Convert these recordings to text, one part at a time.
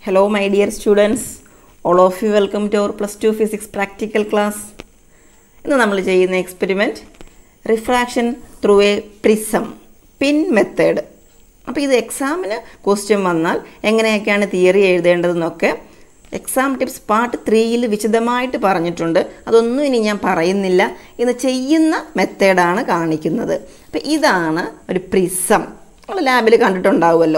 Hello, my dear students. All of you welcome to our plus 2 physics practical class. ഇന്ന് നമ്മൾ ചെയ്യുന്ന experiment refraction through A prism pin method അപ്പോൾ ഇത് എക്സാമിന് question വന്നാൽ എങ്ങനെയൊക്കെയാണ് തിയറി എഴുതേണ്ടതെന്നൊക്കെ എക്സാം ടിപ്സ് പാർട്ട് ത്രീയിൽ വിശദമായിട്ട് പറഞ്ഞിട്ടുണ്ട് അതൊന്നും ഇനി ഞാൻ പറയുന്നില്ല ഇന്ന് ചെയ്യുന്ന മെത്തേഡാണ് കാണിക്കുന്നത് അപ്പോൾ ഇതാണ് ഒരു പ്രിസം നമ്മൾ ലാബിൽ കണ്ടിട്ടുണ്ടാവുമല്ലോ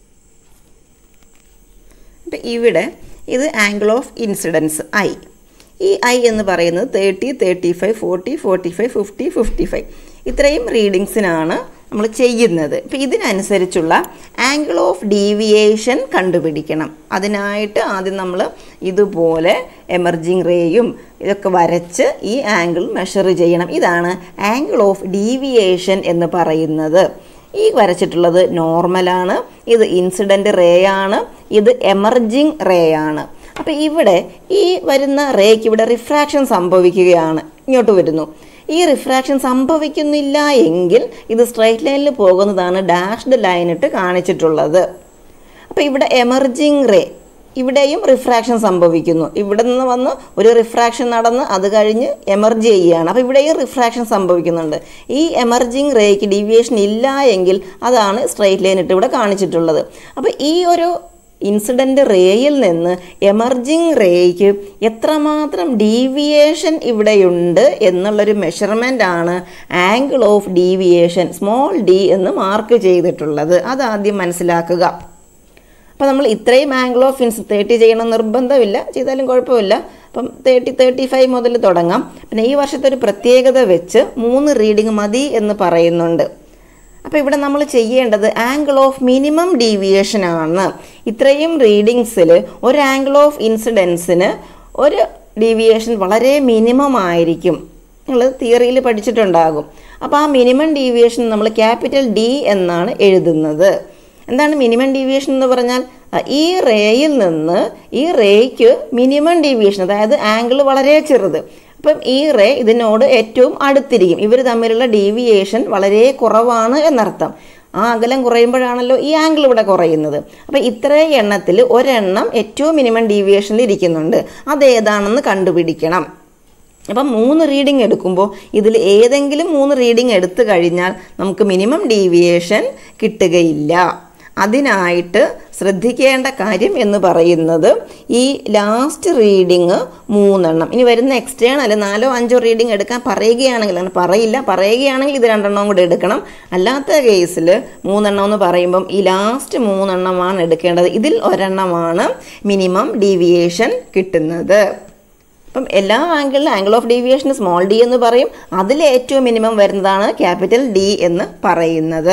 അപ്പം ഇവിടെ ഇത് ആംഗിൾ ഓഫ് ഇൻസിഡൻസ് ഐ ഈ ഐ എന്ന് പറയുന്നത് thirty thirty five forty forty five fifty fifty five ഇത്രയും റീഡിങ്സിനാണ് നമ്മൾ ചെയ്യുന്നത് അപ്പം ഇതിനനുസരിച്ചുള്ള ആംഗിൾ ഓഫ് ഡീവിയേഷൻ കണ്ടുപിടിക്കണം അതിനായിട്ട് ആദ്യം നമ്മൾ ഇതുപോലെ എമർജിങ് റേയും ഇതൊക്കെ വരച്ച് ഈ ആംഗിൾ മെഷർ ചെയ്യണം ഇതാണ് ആംഗിൾ ഓഫ് ഡീവിയേഷൻ എന്ന് പറയുന്നത് ഈ വരച്ചിട്ടുള്ളത് നോർമലാണ് ഇത് ഇൻസിഡൻറ്റ് റേ ആണ് ഇത് എമർജിങ് റേ ആണ് അപ്പോൾ ഇവിടെ ഈ വരുന്ന റേക്ക് ഇവിടെ റിഫ്രാക്ഷൻ സംഭവിക്കുകയാണ് ഇങ്ങോട്ട് വരുന്നു ഈ റിഫ്രാക്ഷൻ സംഭവിക്കുന്നില്ല എങ്കിൽ ഇത് സ്ട്രൈറ്റ് ലൈനിൽ പോകുന്നതാണ് ഡാഷ്ഡ് ലൈനിട്ട് കാണിച്ചിട്ടുള്ളത് അപ്പോൾ ഇവിടെ എമർജിങ് റേ ഇവിടെയും റിഫ്രാക്ഷൻ സംഭവിക്കുന്നു ഇവിടെ നിന്ന് വന്ന് ഒരു റിഫ്രാക്ഷൻ നടന്ന് അത് കഴിഞ്ഞ് എമർജ് ചെയ്യുകയാണ് അപ്പോൾ ഇവിടെയും റിഫ്രാക്ഷൻ സംഭവിക്കുന്നുണ്ട് ഈ എമർജിങ് റേക്ക് ഡീവിയേഷൻ ഇല്ല എങ്കിൽ അതാണ് സ്ട്രെയിറ്റ് ലൈൻ ഇട്ട് ഇവിടെ കാണിച്ചിട്ടുള്ളത് അപ്പോൾ ഈ ഒരു ഇൻസിഡൻ്റ് റേയിൽ നിന്ന് എമർജിങ് റേക്ക് എത്രമാത്രം ഡീവിയേഷൻ ഇവിടെയുണ്ട് എന്നുള്ളൊരു മെഷർമെൻ്റ് ആണ് angle of deviation small D എന്ന് മാർക്ക് ചെയ്തിട്ടുള്ളത് അതാദ്യം മനസ്സിലാക്കുക അപ്പോൾ നമ്മൾ ഇത്രയും ആംഗിൾ ഓഫ് ഇൻസ് തേർട്ടി ചെയ്യണം നിർബന്ധമില്ല ചെയ്താലും കുഴപ്പമില്ല അപ്പം തേർട്ടി തേർട്ടി ഫൈവ് മുതൽ തുടങ്ങാം പിന്നെ ഈ വർഷത്തെ ഒരു പ്രത്യേകത വെച്ച് മൂന്ന് റീഡിങ് മതി എന്ന് പറയുന്നുണ്ട് അപ്പോൾ ഇവിടെ നമ്മൾ ചെയ്യേണ്ടത് ആംഗിൾ ഓഫ് മിനിമം ഡീവിയേഷൻ ആണ് ഇത്രയും റീഡിങ്സിൽ ഒരു ആംഗിൾ ഓഫ് ഇൻസിഡൻസിന് ഒരു ഡീവിയേഷൻ വളരെ മിനിമം ആയിരിക്കും നിങ്ങൾ തിയറിയിൽ പഠിച്ചിട്ടുണ്ടാകും അപ്പോൾ ആ മിനിമം ഡീവിയേഷൻ നമ്മൾ ക്യാപിറ്റൽ ഡി എന്നാണ് എഴുതുന്നത് എന്താണ് മിനിമം ഡീവിയേഷൻ എന്ന് പറഞ്ഞാൽ ഈ റേയിൽ നിന്ന് ഈ റേക്ക് മിനിമം ഡീവിയേഷൻ അതായത് ആംഗിൾ വളരെ ചെറുത് അപ്പം ഈ റേ ഇതിനോട് ഏറ്റവും അടുത്തിരിക്കും ഇവർ തമ്മിലുള്ള ഡീവിയേഷൻ വളരെ കുറവാണ് എന്നർത്ഥം ആ അകലം കുറയുമ്പോഴാണല്ലോ ഈ ആംഗിൾ ഇവിടെ കുറയുന്നത് അപ്പം ഇത്ര എണ്ണത്തിൽ ഒരെണ്ണം ഏറ്റവും മിനിമം ഡീവിയേഷനിൽ ഇരിക്കുന്നുണ്ട് അതേതാണെന്ന് കണ്ടുപിടിക്കണം അപ്പം മൂന്ന് റീഡിംഗ് എടുക്കുമ്പോൾ ഇതിൽ ഏതെങ്കിലും മൂന്ന് റീഡിംഗ് എടുത്തു കഴിഞ്ഞാൽ നമുക്ക് മിനിമം ഡീവിയേഷൻ കിട്ടുകയില്ല അതിനായിട്ട് ശ്രദ്ധിക്കേണ്ട കാര്യം എന്ന് പറയുന്നത് ഈ ലാസ്റ്റ് റീഡിങ് മൂന്നെണ്ണം ഇനി വരുന്ന എക്സ്റ്റേണൽ നാലോ അഞ്ചോ റീഡിംഗ് എടുക്കാൻ പറയുകയാണെങ്കിൽ അങ്ങനെ പറയില്ല പറയുകയാണെങ്കിൽ ഇത് രണ്ടെണ്ണം കൂടെ എടുക്കണം അല്ലാത്ത കേസിൽ മൂന്നെണ്ണം എന്ന് പറയുമ്പം ഈ ലാസ്റ്റ് മൂന്നെണ്ണമാണ് എടുക്കേണ്ടത് ഇതിൽ ഒരെണ്ണമാണ് മിനിമം ഡീവിയേഷൻ കിട്ടുന്നത് അപ്പം എല്ലാ ആംഗിളിലും angle of deviation small D എന്ന് പറയും അതിൽ ഏറ്റവും മിനിമം വരുന്നതാണ് ക്യാപിറ്റൽ ഡി എന്ന് പറയുന്നത്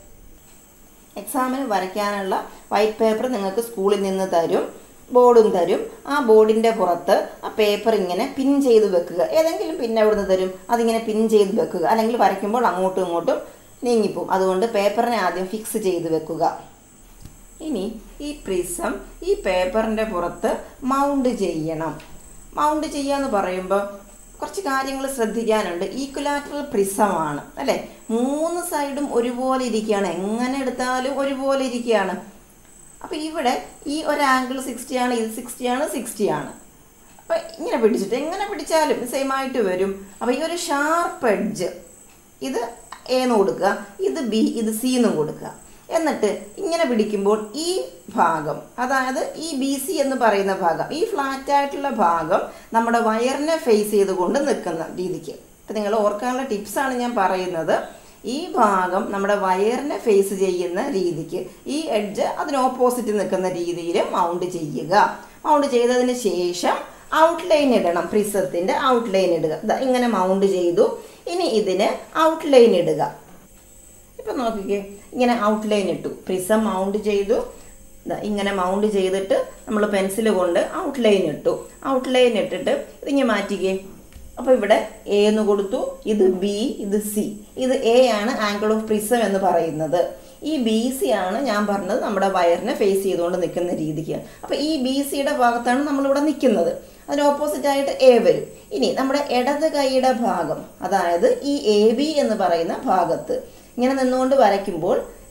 എക്സാമിന് വരയ്ക്കാനുള്ള വൈറ്റ് പേപ്പർ നിങ്ങൾക്ക് സ്കൂളിൽ നിന്ന് തരും ബോർഡും തരും ആ ബോർഡിൻ്റെ പുറത്ത് ആ പേപ്പർ ഇങ്ങനെ പിൻ ചെയ്ത് വെക്കുക ഏതെങ്കിലും പിൻ എവിടുന്ന് തരും അതിങ്ങനെ പിൻ ചെയ്ത് വെക്കുക അല്ലെങ്കിൽ വരയ്ക്കുമ്പോൾ അങ്ങോട്ടും ഇങ്ങോട്ടും നീങ്ങിപ്പോവും അതുകൊണ്ട് പേപ്പറിനെ ആദ്യം ഫിക്സ് ചെയ്ത് വെക്കുക ഇനി ഈ പ്രിസം ഈ പേപ്പറിൻ്റെ പുറത്ത് മൗണ്ട് ചെയ്യണം മൗണ്ട് ചെയ്യാന്ന് പറയുമ്പോൾ കുറച്ച് കാര്യങ്ങൾ ശ്രദ്ധിക്കാനുണ്ട് ഈക്വലാറ്ററൽ പ്രിസമാണ് അല്ലേ മൂന്ന് സൈഡും ഒരുപോലെ ഇരിക്കുകയാണ് എങ്ങനെ എടുത്താലും ഒരുപോലെ ഇരിക്കുകയാണ് അപ്പോൾ ഇവിടെ ഈ ഒരു ആംഗിൾ സിക്സ്റ്റി ആണ് ഇത് സിക്സ്റ്റി ആണ് സിക്സ്റ്റി ആണ് അപ്പോൾ ഇങ്ങനെ പിടിച്ചിട്ട് എങ്ങനെ പിടിച്ചാലും സെയിം ആയിട്ട് വരും അപ്പോൾ ഈ ഒരു ഷാർപ്പ് എഡ്ജ് ഇത് എന്ന് കൊടുക്കുക ഇത് ബി ഇത് സി എന്നും കൊടുക്കുക എന്നിട്ട് ഇങ്ങനെ പിടിക്കുമ്പോൾ ഈ ഭാഗം അതായത് ഈ ബി സി എന്ന് പറയുന്ന ഭാഗം ഈ ഫ്ലാറ്റ് ആയിട്ടുള്ള ഭാഗം നമ്മുടെ വയറിനെ ഫേസ് ചെയ്തുകൊണ്ട് നിൽക്കുന്ന രീതിക്ക് ഇപ്പം നിങ്ങൾ ഓർക്കാനുള്ള ടിപ്സാണ് ഞാൻ പറയുന്നത് ഈ ഭാഗം നമ്മുടെ വയറിനെ ഫേസ് ചെയ്യുന്ന രീതിക്ക് ഈ എഡ്ജ് അതിന് ഓപ്പോസിറ്റ് നിൽക്കുന്ന രീതിയിൽ മൗണ്ട് ചെയ്യുക മൗണ്ട് ചെയ്തതിന് ശേഷം ഔട്ട്ലൈൻ ഇടണം പ്രിസത്തിൻ്റെ ഔട്ട്ലൈൻ ഇടുക ഇങ്ങനെ മൗണ്ട് ചെയ്തു ഇനി ഇതിന് ഔട്ട്ലൈൻ ഇടുക ഇപ്പം നോക്കിക്കേ ഇങ്ങനെ ഔട്ട്ലൈൻ ഇട്ടു പ്രിസം മൗണ്ട് ചെയ്തു ഇങ്ങനെ മൗണ്ട് ചെയ്തിട്ട് നമ്മൾ പെൻസിൽ കൊണ്ട് ഔട്ട്ലൈൻ ഇട്ടു ഔട്ട്ലൈൻ ഇട്ടിട്ട് ഇതിങ്ങനെ മാറ്റിക്കേ അപ്പോൾ ഇവിടെ എ എന്ന് കൊടുത്തു ഇത് ബി ഇത് സി ഇത് എ ആണ് ആംഗിൾ ഓഫ് പ്രിസം എന്ന് പറയുന്നത് ഈ ബി സി ആണ് ഞാൻ പറഞ്ഞത് നമ്മുടെ വയറിനെ ഫേസ് ചെയ്തുകൊണ്ട് നിൽക്കുന്ന രീതിക്ക് അപ്പോൾ ഈ ബി സിയുടെ ഭാഗത്താണ് നമ്മളിവിടെ നിൽക്കുന്നത് അതിന് ഓപ്പോസിറ്റ് ആയിട്ട് എ വരും ഇനി നമ്മുടെ ഇടത് കൈയുടെ ഭാഗം അതായത് ഈ എ ബി എന്ന് പറയുന്ന ഭാഗത്ത് ഇങ്ങനെ നിന്നുകൊണ്ട് വരയ്ക്കുമ്പോൾ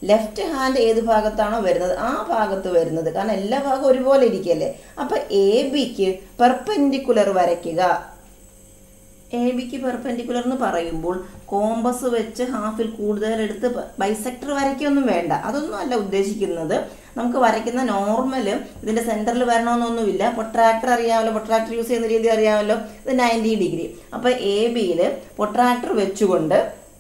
ലെഫ്റ്റ് ഹാൻഡ് ഏത് ഭാഗത്താണോ വരുന്നത് ആ ഭാഗത്ത് വരുന്നത് കാരണം എല്ലാ ഭാഗവും ഒരുപോലെ ഇരിക്കല്ലേ അപ്പൊ എ ബിക്ക് പെർപെൻഡിക്കുലർ വരയ്ക്കുക എ ബിക്ക് പെർപെൻഡിക്കുലർ എന്ന് പറയുമ്പോൾ കോമ്പസ് വെച്ച് ഹാഫിൽ കൂടുതൽ എടുത്ത് ബൈസെക്ടർ വരയ്ക്കൊന്നും വേണ്ട അതൊന്നും അല്ല ഉദ്ദേശിക്കുന്നത് നമുക്ക് വരയ്ക്കുന്ന നോർമൽ ഇതിന്റെ സെന്ററിൽ വരണമെന്നൊന്നുമില്ല പൊട്രാക്ടർ അറിയാമല്ലോ പൊട്രാക്ടർ യൂസ് ചെയ്യുന്ന രീതി അറിയാമല്ലോ ഇത് നയൻറ്റി ഡിഗ്രി അപ്പൊ എ ബിയിൽ പൊട്രാക്ടർ വെച്ചുകൊണ്ട്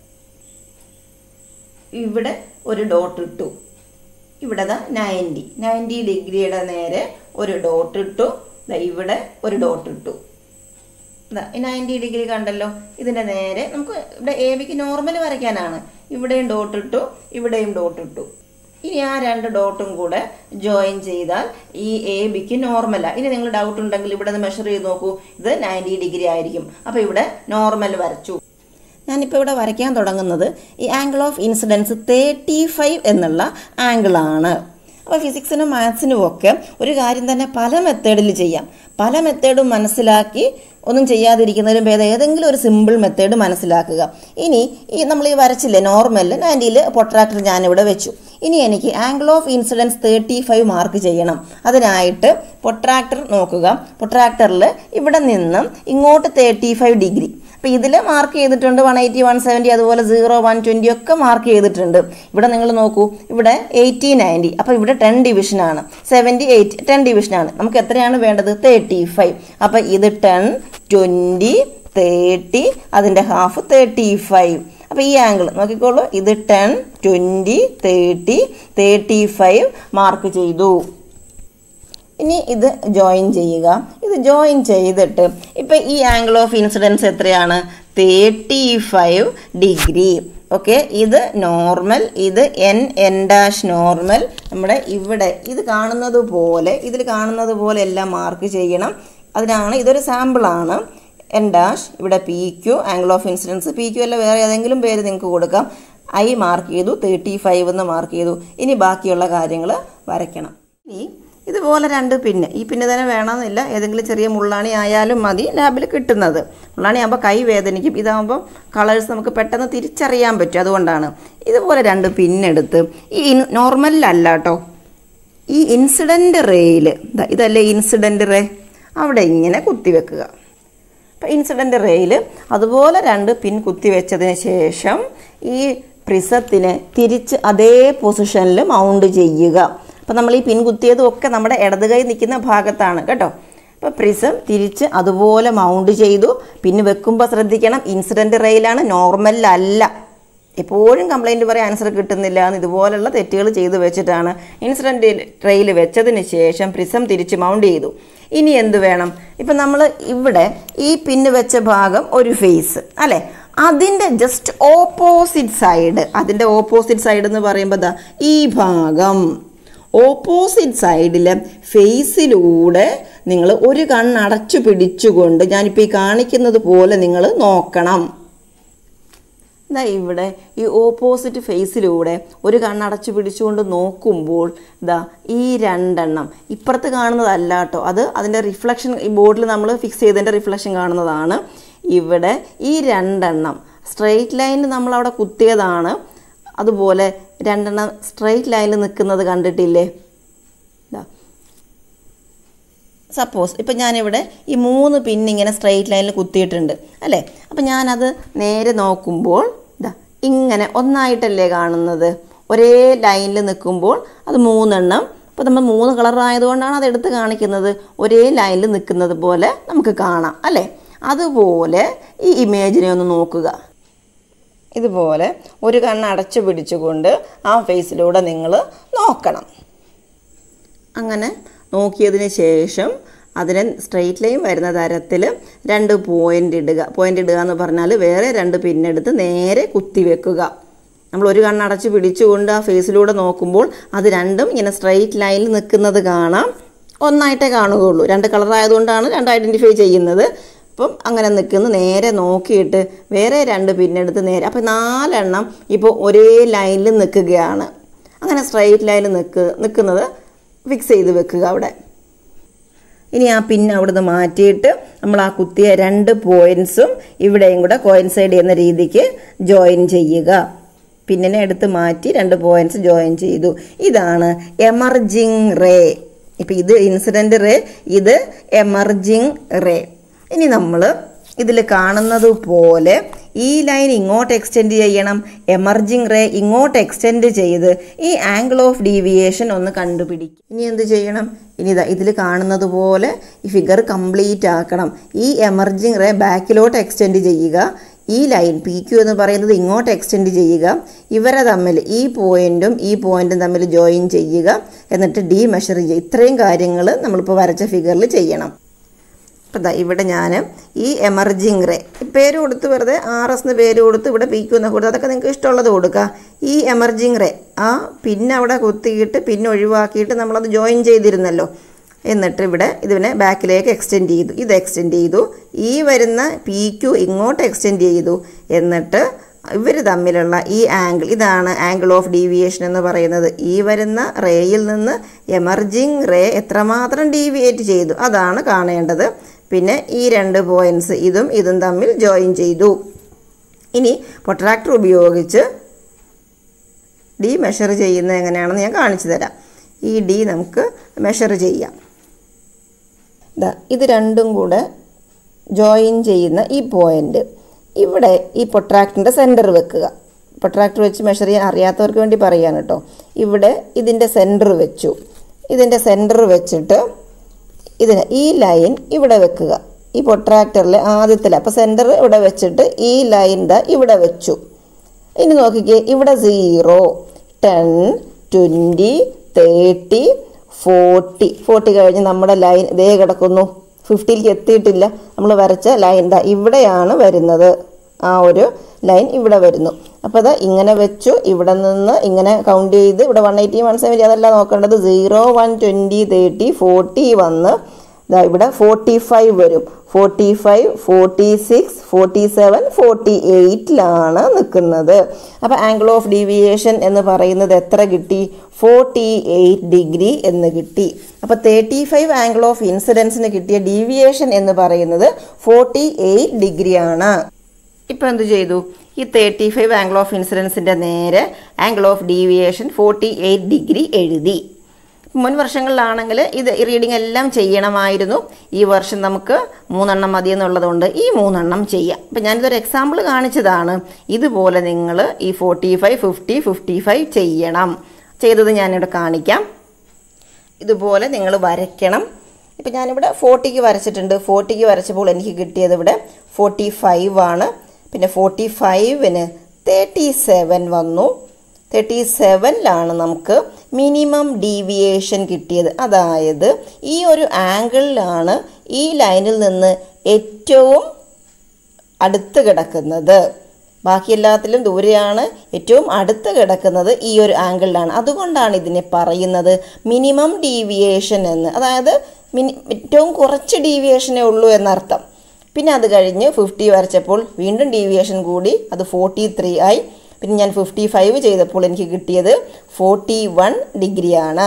ഇവിടെ ഒരു ഡോട്ട് ഇട്ടു ഇവിടെ ദാ നയൻറ്റി നയൻറ്റി ഡിഗ്രിയുടെ നേരെ ഒരു ഡോട്ട് ഇട്ടു ദാ ഇവിടെ ഒരു ഡോട്ട് ഇട്ടു നയൻറ്റി ഡിഗ്രി കണ്ടല്ലോ ഇതിന്റെ നേരെ നമുക്ക് ഇവിടെ എ ബിക്ക് നോർമൽ വരയ്ക്കാനാണ് ഇവിടെയും ഡോട്ട് ഇട്ടു ഇവിടെയും ഡോട്ട് ഇട്ടു ഇനി ആ രണ്ട് ഡോട്ടും കൂടെ ജോയിൻ ചെയ്താൽ ഈ എ ബിക്ക് നോർമലാ ഇനി നിങ്ങൾ ഡൗട്ട് ഉണ്ടെങ്കിൽ ഇവിടെ നിന്ന് മെഷർ ചെയ്ത് നോക്കൂ ഇത് നയൻറ്റി ഡിഗ്രി ആയിരിക്കും അപ്പോൾ ഇവിടെ നോർമൽ വരച്ചു ഞാനിപ്പോൾ ഇവിടെ വരയ്ക്കാൻ തുടങ്ങുന്നത് ഈ angle of incidence thirty five എന്നുള്ള ആംഗിളാണ് അപ്പോൾ ഫിസിക്സിനും മാത്സിനും ഒക്കെ ഒരു കാര്യം തന്നെ പല മെത്തേഡിൽ ചെയ്യാം പല മെത്തേഡും മനസ്സിലാക്കി ഒന്നും ചെയ്യാതിരിക്കുന്നതിലും ഭേദം ഏതെങ്കിലും ഒരു സിമ്പിൾ മെത്തേഡ് മനസ്സിലാക്കുക ഇനി ഈ നമ്മൾ ഈ വരച്ചില്ലേ നോർമൽ നയൻറ്റിയിൽ പൊട്രാക്ടർ ഞാനിവിടെ വെച്ചു ഇനി എനിക്ക് angle of incidence thirty five mark ചെയ്യണം അതിനായിട്ട് പൊട്രാക്ടർ നോക്കുക പൊട്രാക്ടറിൽ ഇവിടെ നിന്നും ഇങ്ങോട്ട് തേർട്ടി ഫൈവ് ഡിഗ്രി അപ്പോൾ ഇതിൽ മാർക്ക് ചെയ്തിട്ടുണ്ട് വൺ എയ്റ്റി വൺ സെവൻറ്റി അതുപോലെ സീറോ വൺ ട്വൻറ്റി ഒക്കെ മാർക്ക് ചെയ്തിട്ടുണ്ട് ഇവിടെ നിങ്ങൾ നോക്കൂ ഇവിടെ എയ്റ്റി നയൻറ്റി അപ്പോൾ ഇവിടെ ടെൻ ഡിവിഷനാണ് സെവൻറ്റി എയ്റ്റ് ടെൻ ഡിവിഷനാണ് നമുക്ക് എത്രയാണ് വേണ്ടത് തേർട്ടി ഫൈവ് അപ്പോൾ ഇത് ടെൻ ട്വൻറ്റി തേർട്ടി അതിൻ്റെ ഹാഫ് തേർട്ടി ഫൈവ് അപ്പോൾ ഈ ആംഗിൾ നോക്കിക്കോളൂ ഇത് ten twenty thirty thirty five mark ചെയ്തു ഇനി ഇത് ജോയിൻ ചെയ്യുക ഇത് ജോയിൻ ചെയ്തിട്ട് ഇപ്പം ഈ ആംഗിൾ ഓഫ് ഇൻസിഡൻസ് എത്രയാണ് തേർട്ടി ഫൈവ് ഡിഗ്രി ഓക്കെ ഇത് നോർമൽ ഇത് എൻ എൻ ഡാഷ് നോർമൽ നമ്മുടെ ഇവിടെ ഇത് കാണുന്നത് പോലെ ഇതിൽ കാണുന്നത് പോലെ എല്ലാം മാർക്ക് ചെയ്യണം അതിനാണ് ഇതൊരു സാമ്പിളാണ് എൻ ഡാഷ് ഇവിടെ P Q angle of incidence P Q അല്ല വേറെ ഏതെങ്കിലും പേര് നിങ്ങൾക്ക് കൊടുക്കാം ഐ മാർക്ക് ചെയ്തു തേർട്ടി ഫൈവ് എന്ന് മാർക്ക് ചെയ്തു ഇനി ബാക്കിയുള്ള കാര്യങ്ങൾ വരയ്ക്കണം ഇനി ഇതുപോലെ രണ്ട് പിന്ന് ഈ പിന്ന് തന്നെ വേണമെന്നില്ല ഏതെങ്കിലും ചെറിയ മുള്ളാണി ആയാലും മതി ലാബിൽ കിട്ടുന്നത് മുള്ളാണി ആകുമ്പോൾ കൈ വേദനിക്കും ഇതാകുമ്പോൾ കളേഴ്സ് നമുക്ക് പെട്ടെന്ന് തിരിച്ചറിയാൻ പറ്റും അതുകൊണ്ടാണ് ഇതുപോലെ രണ്ട് പിന്നെടുത്ത് ഈ നോർമലിലല്ല കേട്ടോ ഈ ഇൻസിഡൻറ്റ് റേയിൽ ഇതല്ലേ ഇൻസിഡൻറ്റ് റേ അവിടെ ഇങ്ങനെ കുത്തിവെക്കുക അപ്പോൾ ഇൻസിഡൻറ്റ് റേയിൽ അതുപോലെ രണ്ട് പിൻ കുത്തിവെച്ചതിന് ശേഷം ഈ പ്രിസത്തിനെ തിരിച്ച് അതേ പൊസിഷനിൽ മൗണ്ട് ചെയ്യുക അപ്പോൾ നമ്മൾ ഈ പിൻ കുത്തിയതും ഒക്കെ നമ്മുടെ ഇടത് കൈ നിൽക്കുന്ന ഭാഗത്താണ് കേട്ടോ അപ്പോൾ പ്രിസം തിരിച്ച് അതുപോലെ മൗണ്ട് ചെയ്തു പിന്നെ വെക്കുമ്പോൾ ശ്രദ്ധിക്കണം ഇൻസിഡൻറ്റ് റെയിലാണ് നോർമലല്ല എപ്പോഴും കംപ്ലൈൻറ്റ് പറയാൻ ആൻസർ കിട്ടുന്നില്ല എന്ന് ഇതുപോലുള്ള തെറ്റുകൾ ചെയ്തു വെച്ചിട്ടാണ് ഇൻസിഡൻറ്റ് ട്രെയിൽ വെച്ചതിന് ശേഷം പ്രിസം തിരിച്ച് മൗണ്ട് ചെയ്തു ഇനി എന്ത് വേണം ഇപ്പം നമ്മൾ ഇവിടെ ഈ പിന്ന് വെച്ച ഭാഗം ഒരു ഫേസ് അല്ലേ അതിൻ്റെ ജസ്റ്റ് ഓപ്പോസിറ്റ് സൈഡ് അതിൻ്റെ ഓപ്പോസിറ്റ് സൈഡ് എന്ന് പറയുമ്പോൾ ദാ ഈ ഭാഗം ഓപ്പോസിറ്റ് സൈഡിലെ ഫേസിലൂടെ നിങ്ങൾ ഒരു കണ്ണടച്ചു പിടിച്ചുകൊണ്ട് ഞാനിപ്പോൾ ഈ കാണിക്കുന്നത് പോലെ നിങ്ങൾ നോക്കണം ഇതാ ഇവിടെ ഈ ഓപ്പോസിറ്റ് ഫേസിലൂടെ ഒരു കണ്ണടച്ചു പിടിച്ചുകൊണ്ട് നോക്കുമ്പോൾ ഇതാ ഈ രണ്ടെണ്ണം ഇപ്പുറത്ത് കാണുന്നതല്ല കേട്ടോ അത് അതിൻ്റെ റിഫ്ലക്ഷൻ ഈ ബോർഡിൽ നമ്മൾ ഫിക്സ് ചെയ്തതിൻ്റെ റിഫ്ലക്ഷൻ കാണുന്നതാണ് ഇവിടെ ഈ രണ്ടെണ്ണം സ്ട്രെയിറ്റ് ലൈനിൽ നമ്മൾ അവിടെ കുത്തിയതാണ് അതുപോലെ രണ്ടെണ്ണം സ്ട്രെയിറ്റ് ലൈനിൽ നിൽക്കുന്നത് കണ്ടിട്ടില്ലേ ഇതാ സപ്പോസ് ഇപ്പം ഞാനിവിടെ ഈ മൂന്ന് പിന്നിങ്ങനെ സ്ട്രെയിറ്റ് ലൈനിൽ കുത്തിയിട്ടുണ്ട് അല്ലേ അപ്പം ഞാനത് നേരെ നോക്കുമ്പോൾ ഇതാ ഇങ്ങനെ ഒന്നായിട്ടല്ലേ കാണുന്നത് ഒരേ ലൈനിൽ നിൽക്കുമ്പോൾ അത് മൂന്നെണ്ണം ഇപ്പോൾ നമ്മൾ മൂന്ന് കളർ ആയതുകൊണ്ടാണ് അത് എടുത്ത് കാണിക്കുന്നത് ഒരേ ലൈനിൽ നിൽക്കുന്നത് പോലെ നമുക്ക് കാണാം അല്ലേ അതുപോലെ ഈ ഇമേജിനെ ഒന്ന് നോക്കുക ഇതുപോലെ ഒരു കണ്ണ് അടച്ചു പിടിച്ചുകൊണ്ട് ആ ഫേസിലൂടെ നിങ്ങൾ നോക്കണം അങ്ങനെ നോക്കിയതിന് ശേഷം അതിന് സ്ട്രെയിറ്റ് ലൈൻ വരുന്ന തരത്തിൽ രണ്ട് പോയിൻ്റ് ഇടുക പോയിൻ്റ് ഇടുക എന്ന് പറഞ്ഞാൽ വേറെ രണ്ട് പിന്നെടുത്ത് നേരെ കുത്തി വെക്കുക നമ്മൾ ഒരു കണ്ണടച്ച് പിടിച്ചുകൊണ്ട് ആ ഫേസിലൂടെ നോക്കുമ്പോൾ അത് രണ്ടും ഇങ്ങനെ സ്ട്രെയിറ്റ് ലൈനിൽ നിൽക്കുന്നത് കാണാം ഒന്നായിട്ടേ കാണുകയുള്ളൂ രണ്ട് കളർ ആയതുകൊണ്ടാണ് രണ്ട് ഐഡൻറ്റിഫൈ ചെയ്യുന്നത് അപ്പം അങ്ങനെ നിൽക്കുന്നു നേരെ നോക്കിയിട്ട് വേറെ രണ്ട് പിന്നെടുത്ത് നേരെ അപ്പോൾ നാലെണ്ണം ഇപ്പോൾ ഒരേ ലൈനിൽ നിൽക്കുകയാണ് അങ്ങനെ സ്ട്രെയിറ്റ് ലൈനിൽ നിൽക്ക് നിൽക്കുന്നത് ഫിക്സ് ചെയ്ത് വെക്കുക അവിടെ ഇനി ആ പിൻ അവിടുന്ന് മാറ്റിയിട്ട് നമ്മൾ ആ കുത്തിയ രണ്ട് പോയിൻസും ഇവിടെയും കൂടെ കോയിൻസൈഡ് ചെയ്യുന്ന രീതിക്ക് ജോയിൻ ചെയ്യുക പിന്നിനെ എടുത്ത് മാറ്റി രണ്ട് പോയിന്റ്സ് ജോയിൻ ചെയ്തു ഇതാണ് എമർജിങ് റേ ഇപ്പം ഇത് ഇൻസിഡൻറ്റ് റേ ഇത് എമർജിങ് റേ ഇനി നമ്മൾ ഇതിൽ കാണുന്നത് പോലെ ഈ ലൈൻ ഇങ്ങോട്ട് എക്സ്റ്റെൻഡ് ചെയ്യണം എമർജിങ് റേ ഇങ്ങോട്ട് എക്സ്റ്റെൻഡ് ചെയ്ത് ഈ ആംഗിൾ ഓഫ് ഡീവിയേഷൻ ഒന്ന് കണ്ടുപിടിക്കും ഇനി എന്ത് ചെയ്യണം ഇനി ഇതാ ഇതിൽ കാണുന്നത് പോലെ ഈ ഫിഗർ കംപ്ലീറ്റ് ആക്കണം ഈ എമർജിങ് റേ ബാക്കിലോട്ട് എക്സ്റ്റെൻഡ് ചെയ്യുക ഈ ലൈൻ പി ക്യു എന്ന് പറയുന്നത് ഇങ്ങോട്ട് എക്സ്റ്റെൻഡ് ചെയ്യുക ഇവരെ തമ്മിൽ ഈ പോയിന്റും ഈ പോയിന്റും തമ്മിൽ ജോയിൻ ചെയ്യുക എന്നിട്ട് ഡി മെഷർ ചെയ്യുക ഇത്രയും കാര്യങ്ങൾ നമ്മളിപ്പോൾ വരച്ച ഫിഗറിൽ ചെയ്യണം അപ്പോൾ ദാ ഇവിടെ ഞാൻ ഈ എമർജിങ് റേ പേര് കൊടുത്ത് വെറുതെ ആർ എസ് എന്ന് പേര് കൊടുത്ത് ഇവിടെ പി ക്യു എന്ന് കൊടുത്ത് അതൊക്കെ നിങ്ങൾക്ക് ഇഷ്ടമുള്ളത് കൊടുക്കുക ഈ എമർജിങ് റേ ആ പിന്നെ അവിടെ കുത്തിയിട്ട് പിന്നെ ഒഴിവാക്കിയിട്ട് നമ്മളത് ജോയിൻ ചെയ്തിരുന്നല്ലോ എന്നിട്ട് ഇവിടെ ഇതിനെ ബാക്കിലേക്ക് എക്സ്റ്റെൻഡ് ചെയ്തു ഇത് എക്സ്റ്റെൻഡ് ചെയ്തു ഈ വരുന്ന പി ക്യു ഇങ്ങോട്ട് എക്സ്റ്റെൻഡ് ചെയ്തു എന്നിട്ട് ഇവർ തമ്മിലുള്ള ഈ ആംഗിൾ ഇതാണ് ആംഗിൾ ഓഫ് ഡീവിയേഷൻ എന്ന് പറയുന്നത് ഈ വരുന്ന റേയിൽ നിന്ന് എമർജിങ് റേ എത്രമാത്രം ഡീവിയേറ്റ് ചെയ്തു അതാണ് കാണേണ്ടത് പിന്നെ ഈ രണ്ട് പോയിൻറ്റ്സ് ഇതും ഇതും തമ്മിൽ ജോയിൻ ചെയ്തു ഇനി പൊട്രാക്ടർ ഉപയോഗിച്ച് ഡി മെഷർ ചെയ്യുന്നത് എങ്ങനെയാണെന്ന് ഞാൻ കാണിച്ചു തരാം ഈ ഡി നമുക്ക് മെഷർ ചെയ്യാം ദാ ഇത് രണ്ടും കൂടെ ജോയിൻ ചെയ്യുന്ന ഈ പോയിന്റ് ഇവിടെ ഈ പൊട്രാക്ടിൻ്റെ സെൻറ്റർ വെക്കുക പൊട്രാക്ടർ വെച്ച് മെഷർ ചെയ്യാൻ അറിയാത്തവർക്ക് വേണ്ടി പറയാൻ കേട്ടോ ഇവിടെ ഇതിൻ്റെ സെൻറ്റർ വെച്ചു ഇതിൻ്റെ സെൻറ്റർ വെച്ചിട്ട് ഇതിന് ഈ ലൈൻ ഇവിടെ വെക്കുക ഈ പൊട്രാക്ടറിലെ ആദ്യത്തിൽ അപ്പോൾ സെൻറ്റർ ഇവിടെ വെച്ചിട്ട് ഈ ലൈൻ ദാ ഇവിടെ വെച്ചു ഇനി നോക്കിക്കേ ഇവിടെ zero ten twenty thirty forty forty കഴിഞ്ഞ് നമ്മുടെ ലൈൻ ഇതേ കിടക്കുന്നു ഫിഫ്റ്റിയിലേക്ക് എത്തിയിട്ടില്ല നമ്മൾ വരച്ച ലൈൻ ദാ ഇവിടെയാണ് വരുന്നത് ആ ഒരു ലൈൻ ഇവിടെ വരുന്നു അപ്പോൾ അത് ഇങ്ങനെ വെച്ചു ഇവിടെ നിന്ന് ഇങ്ങനെ കൗണ്ട് ചെയ്ത് ഇവിടെ വൺ എയ്റ്റി വൺ സെവൻറ്റി അതല്ല നോക്കേണ്ടത് zero one twenty thirty forty വന്ന് ദാ ഇവിടെ ഫോർട്ടി ഫൈവ് വരും forty five forty six forty seven forty എയ്റ്റിലാണ് നിൽക്കുന്നത് അപ്പോൾ ആംഗിൾ ഓഫ് ഡീവിയേഷൻ എന്ന് പറയുന്നത് എത്ര കിട്ടി ഫോർട്ടി എയ്റ്റ് ഡിഗ്രി എന്ന് കിട്ടി അപ്പോൾ തേർട്ടി ഫൈവ് ആംഗിൾ ഓഫ് ഇൻസിഡൻസിന് കിട്ടിയ ഡീവിയേഷൻ എന്ന് പറയുന്നത് ഫോർട്ടി എയ്റ്റ് ഡിഗ്രിയാണ് ഇപ്പോൾ എന്ത് ചെയ്തു ഈ തേർട്ടി ഫൈവ് ആംഗിൾ ഓഫ് ഇൻസിഡൻസിൻ്റെ നേരെ angle of deviation forty eight degree എഴുതി മുൻ വർഷങ്ങളിലാണെങ്കിൽ ഇത് റീഡിംഗ് എല്ലാം ചെയ്യണമായിരുന്നു ഈ വർഷം നമുക്ക് മൂന്നെണ്ണം മതി എന്നുള്ളതുകൊണ്ട് ഈ മൂന്നെണ്ണം ചെയ്യാം അപ്പം ഞാനിതൊരു എക്സാമ്പിൾ കാണിച്ചതാണ് ഇതുപോലെ നിങ്ങൾ ഈ forty five fifty fifty five ചെയ്യണം ചെയ്തത് ഞാനിവിടെ കാണിക്കാം ഇതുപോലെ നിങ്ങൾ വരയ്ക്കണം ഇപ്പം ഞാനിവിടെ ഫോർട്ടിക്ക് വരച്ചിട്ടുണ്ട് ഫോർട്ടിക്ക് വരച്ചപ്പോൾ എനിക്ക് കിട്ടിയത് ഇവിടെ ഫോർട്ടി ഫൈവ് ആണ് പിന്നെ ഫോർട്ടി ഫൈവിന് തേർട്ടി സെവൻ വന്നു തേർട്ടി സെവനിലാണ് നമുക്ക് മിനിമം ഡീവിയേഷൻ കിട്ടിയത് അതായത് ഈ ഒരു ആംഗിളിലാണ് ഈ ലൈനിൽ നിന്ന് ഏറ്റവും അടുത്ത് കിടക്കുന്നത് ബാക്കി എല്ലാത്തിലും ദൂരെയാണ് ഏറ്റവും അടുത്ത് കിടക്കുന്നത് ഈ ഒരു ആംഗിളിലാണ് അതുകൊണ്ടാണ് ഇതിനെ പറയുന്നത് മിനിമം ഡീവിയേഷൻ എന്ന് അതായത് മിനി ഏറ്റവും കുറച്ച് ഡീവിയേഷനേ ഉള്ളൂ എന്നർത്ഥം പിന്നെ അത് കഴിഞ്ഞ് ഫിഫ്റ്റി വരച്ചപ്പോൾ വീണ്ടും ഡീവിയേഷൻ കൂടി അത് ഫോർട്ടി ത്രീ ആയി പിന്നെ ഞാൻ ഫിഫ്റ്റി ഫൈവ് ചെയ്തപ്പോൾ എനിക്ക് കിട്ടിയത് ഫോർട്ടി വൺ ഡിഗ്രിയാണ്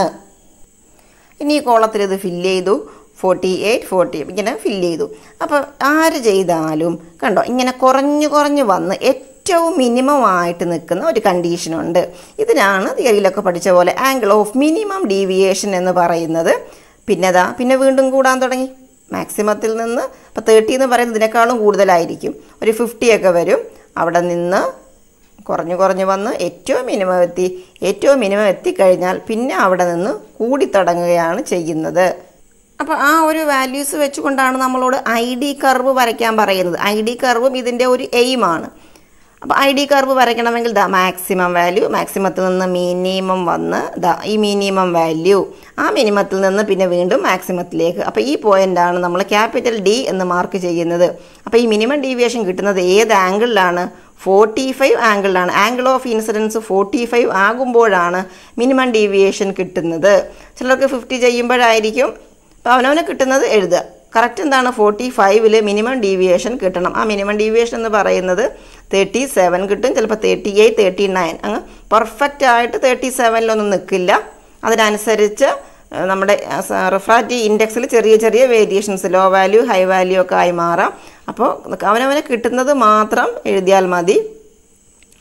ഇനി ഈ കോളത്തിൽ ഇത് ഫില്ല് ചെയ്തു ഫോർട്ടി എയ്റ്റ് ഫോർട്ടി ഇങ്ങനെ ഫില്ല് ചെയ്തു അപ്പോൾ ആര് ചെയ്താലും കണ്ടോ ഇങ്ങനെ കുറഞ്ഞു കുറഞ്ഞു വന്ന് ഏറ്റവും മിനിമം ആയിട്ട് നിൽക്കുന്ന ഒരു കണ്ടീഷനുണ്ട് ഇതിനാണ് തിയറിയിലൊക്കെ പഠിച്ച പോലെ ആംഗിൾ ഓഫ് മിനിമം ഡീവിയേഷൻ എന്ന് പറയുന്നത് പിന്നെ ദാ പിന്നെ വീണ്ടും കൂടാൻ തുടങ്ങി മാക്സിമത്തിൽ നിന്ന് ഇപ്പോൾ തേർട്ടി എന്ന് പറയുന്നത് ഇതിനേക്കാളും കൂടുതലായിരിക്കും ഒരു ഫിഫ്റ്റി ഒക്കെ വരും അവിടെ നിന്ന് കുറഞ്ഞു കുറഞ്ഞു വന്ന് ഏറ്റവും മിനിമം എത്തി ഏറ്റവും മിനിമം എത്തിക്കഴിഞ്ഞാൽ പിന്നെ അവിടെ നിന്ന് കൂടി തുടങ്ങുകയാണ് ചെയ്യുന്നത് അപ്പോൾ ആ ഒരു വാല്യൂസ് വെച്ചുകൊണ്ടാണ് നമ്മളോട് ഐ ഡി കർവ് വരയ്ക്കാൻ പറയുന്നത് ഐ ഡി കർവും ഇതിൻ്റെ ഒരു എയിമാണ് അപ്പോൾ ഐ ഡി കർവ് വരയ്ക്കണമെങ്കിൽ ദാ മാക്സിമം വാല്യൂ മാക്സിമത്തിൽ നിന്ന് മിനിമം വന്ന് ദാ ഈ മിനിമം വാല്യൂ ആ മിനിമത്തിൽ നിന്ന് പിന്നെ വീണ്ടും മാക്സിമത്തിലേക്ക് അപ്പോൾ ഈ പോയിൻ്റാണ് നമ്മൾ ക്യാപിറ്റൽ ഡി എന്ന് മാർക്ക് ചെയ്യുന്നത് അപ്പോൾ ഈ മിനിമം ഡീവിയേഷൻ കിട്ടുന്നത് ഏത് ആംഗിളിലാണ് ഫോർട്ടി ഫൈവ് ആംഗിളിലാണ് angle of incidence forty five ആകുമ്പോഴാണ് മിനിമം ഡീവിയേഷൻ കിട്ടുന്നത് ചിലർക്ക് ഫിഫ്റ്റി ചെയ്യുമ്പോഴായിരിക്കും അപ്പോൾ അവനവന് കിട്ടുന്നത് എഴുതുക കറക്റ്റ് എന്താണ് ഫോർട്ടി ഫൈവിൽ മിനിമം ഡീവിയേഷൻ കിട്ടണം ആ മിനിമം ഡീവിയേഷൻ എന്ന് പറയുന്നത് തേർട്ടി സെവൻ കിട്ടും ചിലപ്പോൾ തേർട്ടി എയ്റ്റ് തേർട്ടി നയൻ അങ്ങ് പെർഫെക്റ്റ് ആയിട്ട് തേർട്ടി സെവനിലൊന്നും നിൽക്കില്ല അതിനനുസരിച്ച് നമ്മുടെ റിഫ്രാക്റ്റീവ് ഇൻഡെക്സിൽ ചെറിയ ചെറിയ variations low value high value ഒക്കെ ആയി മാറാം അപ്പോൾ അവനവന് കിട്ടുന്നത് മാത്രം എഴുതിയാൽ മതി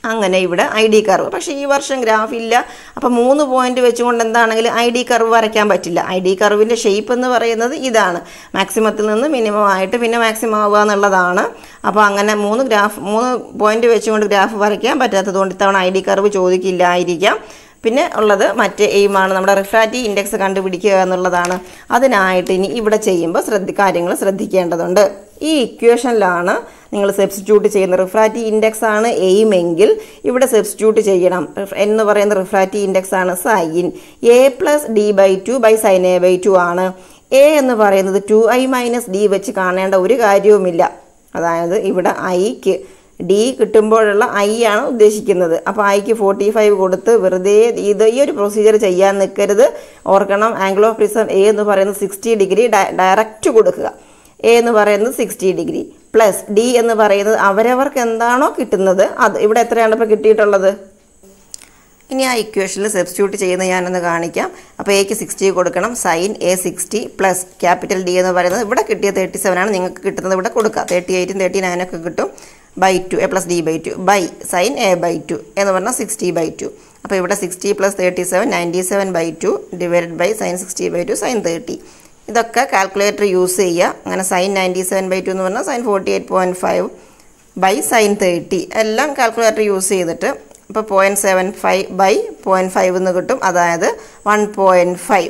അങ്ങനെ ഇവിടെ ഐ ഡി കർവ് പക്ഷേ ഈ വർഷം ഗ്രാഫ് ഇല്ല അപ്പോൾ മൂന്ന് പോയിന്റ് വെച്ചുകൊണ്ട് എന്താണെങ്കിലും ഐ ഡി കർവ് വരയ്ക്കാൻ പറ്റില്ല ഐ ഡി കർവിൻ്റെ ഷേപ്പ് എന്ന് പറയുന്നത് ഇതാണ് മാക്സിമത്തിൽ നിന്ന് മിനിമം ആയിട്ട് പിന്നെ മാക്സിമം ആവുക എന്നുള്ളതാണ് അപ്പോൾ അങ്ങനെ മൂന്ന് ഗ്രാഫ് മൂന്ന് പോയിന്റ് വെച്ചുകൊണ്ട് ഗ്രാഫ് വരയ്ക്കാൻ പറ്റാത്തതുകൊണ്ട് ഇത്തവണ ഐ ഡി കർവ് ചോദിക്കില്ലായിരിക്കാം പിന്നെ ഉള്ളത് മറ്റേ എയിമാണ് നമ്മുടെ റിഫ്രാക്റ്റീവ് ഇൻഡെക്സ് കണ്ടുപിടിക്കുക എന്നുള്ളതാണ് അതിനായിട്ട് ഇനി ഇവിടെ ചെയ്യുമ്പോൾ ശ്രദ്ധ കാര്യങ്ങൾ ശ്രദ്ധിക്കേണ്ടതുണ്ട് ഈ ഇക്വേഷനിലാണ് നിങ്ങൾ സബ്സ്റ്റിറ്റ്യൂട്ട് ചെയ്യുന്ന റിഫ്രാക്റ്റീവ് ഇൻഡെക്സ് ആണ് എയിം എങ്കിൽ ഇവിടെ സബ്സ്റ്റിറ്റ്യൂട്ട് ചെയ്യണം റിഫ്- എന്ന് പറയുന്ന റിഫ്രാക്റ്റീവ് ഇൻഡെക്സ് ആണ് sine A plus D by two by sine A by two ആണ് എ എന്ന് പറയുന്നത് ടു ഐ മൈനസ് ഡി വെച്ച് കാണേണ്ട ഒരു കാര്യവുമില്ല അതായത് ഇവിടെ ഐക്ക് ഡി കിട്ടുമ്പോഴുള്ള ഐ ആണ് ഉദ്ദേശിക്കുന്നത് അപ്പോൾ ഐക്ക് ഫോർട്ടി ഫൈവ് കൊടുത്ത് വെറുതെ ഇത് ഈ ഒരു പ്രൊസീജിയർ ചെയ്യാൻ നിൽക്കരുത് ഓർക്കണം ആംഗിൾ ഓഫ് പ്രിസം എ എന്ന് പറയുന്നത് സിക്സ്റ്റി ഡിഗ്രി ഡയറക്റ്റ് കൊടുക്കുക എ എന്ന് പറയുന്നത് സിക്സ്റ്റി ഡിഗ്രി പ്ലസ് ഡി എന്ന് പറയുന്നത് അവരവർക്ക് എന്താണോ കിട്ടുന്നത് അത് ഇവിടെ എത്രയാണ് ഇപ്പോൾ കിട്ടിയിട്ടുള്ളത് ഇനി ആ ഇക്വേഷനിൽ സബ്സ്റ്റിറ്റ്യൂട്ട് ചെയ്യുന്നത് ഞാനൊന്ന് കാണിക്കാം അപ്പോൾ എക്ക് സിക്സ്റ്റി കൊടുക്കണം sine A sixty plus capital D എന്ന് പറയുന്നത് ഇവിടെ കിട്ടിയ തേർട്ടി സെവൻ ആണ് നിങ്ങൾക്ക് കിട്ടുന്നത് ഇവിടെ കൊടുക്കുക തേർട്ടി എയ്റ്റും തേർട്ടി നയനൊക്കെ കിട്ടും by two A plus D by two by sine A by two എന്ന് പറഞ്ഞാൽ സിക്സ്റ്റി ബൈ ടു അപ്പോൾ ഇവിടെ sixty plus thirty seven ninety seven by two divided by sine sixty by two sine thirty ഇതൊക്കെ calculator use ചെയ്യുക അങ്ങനെ sine ninety seven by two എന്ന് പറഞ്ഞാൽ sine forty eight point five by sine thirty എല്ലാം calculator use ചെയ്തിട്ട് ഇപ്പോൾ point seven five by point five എന്ന് കിട്ടും അതായത് വൺ പോയിൻറ്റ് ഫൈവ്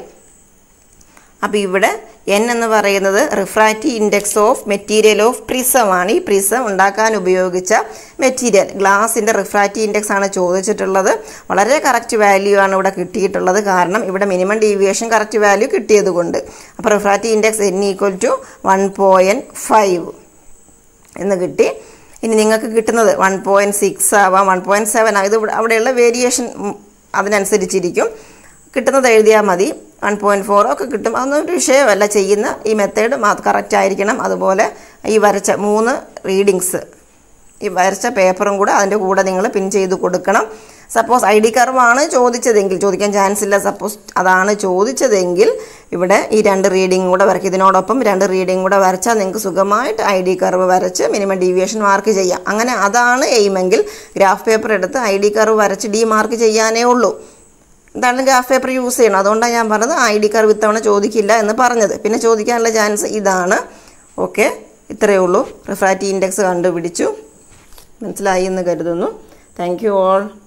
അപ്പോൾ ഇവിടെ എൻ എന്ന് പറയുന്നത് refractive index of material of prism ആണ് ഈ പ്രിസം ഉണ്ടാക്കാൻ ഉപയോഗിച്ച മെറ്റീരിയൽ ഗ്ലാസിൻ്റെ റിഫ്രാക്റ്റീവ് ഇൻഡെക്സ് ആണ് ചോദിച്ചിട്ടുള്ളത് വളരെ കറക്റ്റ് വാല്യൂ ആണ് ഇവിടെ കിട്ടിയിട്ടുള്ളത് കാരണം ഇവിടെ മിനിമം ഡീവിയേഷൻ കറക്റ്റ് വാല്യൂ കിട്ടിയത് കൊണ്ട് അപ്പോൾ refractive index N equal to one point five എന്ന് കിട്ടി ഇനി നിങ്ങൾക്ക് കിട്ടുന്നത് വൺ പോയിൻറ്റ് സിക്സ് ആവാം വൺ പോയിൻറ്റ് സെവൻ ആവാം ഇത് ഇവിടെ- അവിടെയുള്ള വേരിയേഷൻ അതിനനുസരിച്ചിരിക്കും കിട്ടുന്നത് എഴുതിയാൽ മതി വൺ പോയിൻറ്റ് ഫോർ ഒക്കെ കിട്ടും അതൊന്നും ഒരു വിഷയമല്ല ചെയ്യുന്ന ഈ മെത്തേഡ് കറക്റ്റ് ആയിരിക്കണം അതുപോലെ ഈ വരച്ച മൂന്ന് റീഡിങ്സ് ഈ വരച്ച പേപ്പറും കൂടെ അതിൻ്റെ കൂടെ നിങ്ങൾ പിൻ ചെയ്ത് കൊടുക്കണം സപ്പോസ് ഐ ഡി കർവാണ് ചോദിച്ചതെങ്കിൽ ചോദിക്കാൻ ചാൻസ് ഇല്ല സപ്പോസ് അതാണ് ചോദിച്ചതെങ്കിൽ ഇവിടെ ഈ രണ്ട് റീഡിങ് കൂടെ വരയ്ക്കും ഇതിനോടൊപ്പം രണ്ട് റീഡിങ് കൂടെ വരച്ചാൽ നിങ്ങൾക്ക് സുഖമായിട്ട് ഐ ഡി കർവ് വരച്ച് മിനിമം ഡീവിയേഷൻ മാർക്ക് ചെയ്യാം അങ്ങനെ അതാണ് എയിമെങ്കിൽ ഗ്രാഫ് പേപ്പർ എടുത്ത് ഐ ഡി കർവ് വരച്ച് ഡി മാർക്ക് ചെയ്യാനേ ഉള്ളൂ എന്താണ് ഗ്രാഫ് പേപ്പർ യൂസ് ചെയ്യണം അതുകൊണ്ടാണ് ഞാൻ പറഞ്ഞത് ഐ ഡി കർവ് ഇത്തവണ ചോദിക്കില്ല എന്ന് പറഞ്ഞത് പിന്നെ ചോദിക്കാനുള്ള ചാൻസ് ഇതാണ് ഓക്കെ ഇത്രയേ ഉള്ളൂ റിഫ്രാക്റ്റീവ് ഇൻഡെക്സ് കണ്ടുപിടിച്ചു മനസ്സിലായി എന്ന് കരുതുന്നു താങ്ക് യു ഓൾ